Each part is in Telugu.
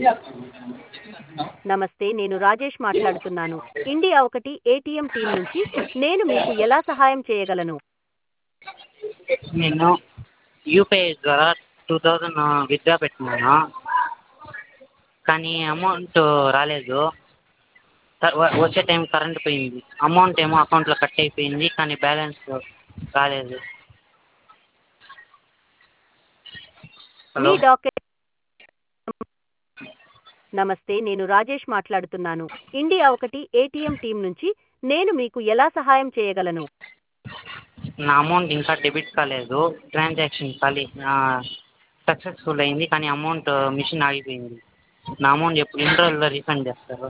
నమస్తే నేను రాజేష్ మాట్లాడుతున్నాను ఇండియా ఒకటి ఏటీఎం టీం నుంచి నేను మీకు ఎలా సహాయం చేయగలను నేను యూపీఐ ద్వారా టూ థౌజండ్ విత్డ్రా పెట్టినాను కానీ అమౌంట్ రాలేదు త- వ- వచ్చే టైం కరెంట్ పోయింది అమౌంట్ ఏమో అకౌంట్లో కట్ అయిపోయింది కానీ బ్యాలెన్స్ రాలేదు మీ హలో డాక్యుమెంట్ నమస్తే నేను రాజేష్ మాట్లాడుతున్నాను ఇండియా ఒకటి ఏటీఎం టీం నుంచి నేను మీకు ఎలా సహాయం చేయగలను నా అమౌంట్ ఇంకా డెబిట్ కాలేదు ట్రాన్సాక్షన్ ఖాళీ సక్సెస్ఫుల్ అయింది కానీ అమౌంట్ మిషన్ ఆగిపోయింది నా అమౌంట్ ఎప్పుడు ఎన్ని రోజుల్లో రీఫండ్ చేస్తారు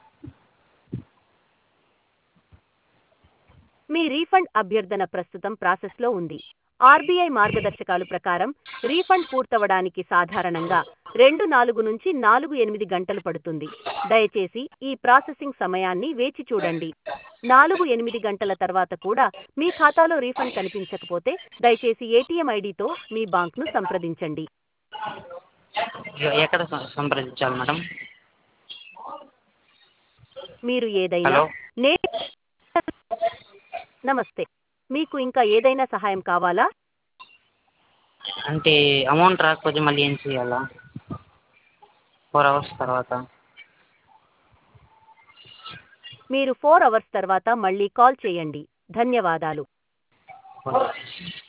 మీ రీఫండ్ అభ్యర్థన ప్రస్తుతం ప్రాసెస్లో ఉంది ఆర్బీఐ మార్గదర్శకాలు ప్రకారం రీఫండ్ పూర్తవడానికి సాధారణంగా రెండు నాలుగు నుంచి నాలుగు ఎనిమిది గంటలు పడుతుంది దయచేసి ఈ ప్రాసెసింగ్ సమయాన్ని వేచి చూడండి నాలుగు ఎనిమిది గంటల తర్వాత కూడా మీ ఖాతాలో రీఫండ్ కనిపించకపోతే దయచేసి ఏటీఎం ఐడితో మీ బాంక్ను సంప్రదించండి ఎ- ఎక్కడ సం- సంప్రదించాలి మేడం మీరు ఏదైనా హలో నే నమస్తే మీకు ఇంకా ఏదైనా సహాయం కావాలా అంటే అమౌంట్ రాకపోతే మళ్ళీ ఏం చేయాలా ఫోర్ అవర్స్ తర్వాత మీరు ఫోర్ అవర్స్ తర్వాత మళ్ళీ కాల్ చేయండి ధన్యవాదాలు ఓకే